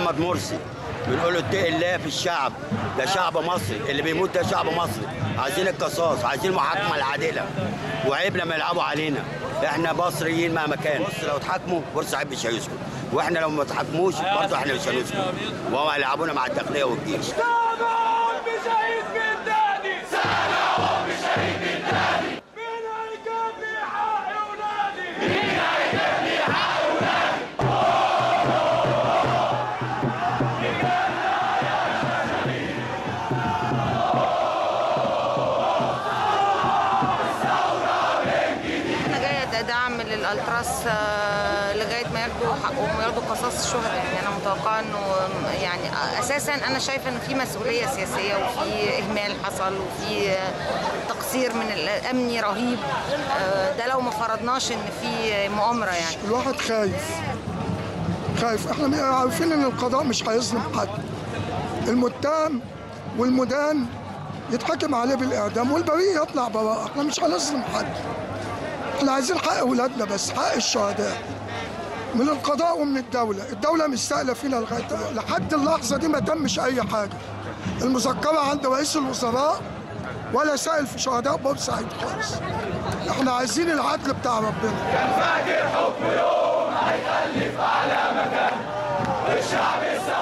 محمد مرسي بنقول له اتق الله في الشعب ده شعب مصري اللي بيموت ده شعب مصري عايزين القصاص عايزين المحاكمه العادله وعيب لما يلعبوا علينا احنا مصريين مهما كان بص لو اتحاكموا بورسعيد مش هيسكت واحنا لو ما اتحاكموش برضه احنا مش هنسكت وهم هيلعبونا مع الداخليه والجيش سلام بشهيد بلداني سلام بشهيد بلداني مين هيجيب لي حق ولادي مين هيجيب لي حق ولادي احنا جايه دعم للالتراس آه، لغايه ما ياخدوا حقهم وياخدوا قصاص الشهداء يعني انا متوقعه انه يعني اساسا انا شايفه ان في مسؤوليه سياسيه وفي اهمال حصل وفي آه، تقصير من الامني رهيب آه، ده لو ما فرضناش ان في مؤامره يعني الواحد خايف خايف احنا عارفين ان القضاء مش هيظلم حد المتهم والمدان يتحكم عليه بالاعدام والبريء يطلع براءه احنا مش هنظلم حد احنا عايزين حق اولادنا بس حق الشهداء من القضاء ومن الدوله الدوله مش سائله فينا لغايه دلوقتي. لحد اللحظه دي ما تمش اي حاجه المذكره عند رئيس الوزراء ولا سائل في شهداء بورسعيد خالص احنا عايزين العدل بتاع ربنا فاكر حكم يوم هيخلف على مكان الشعب السعيد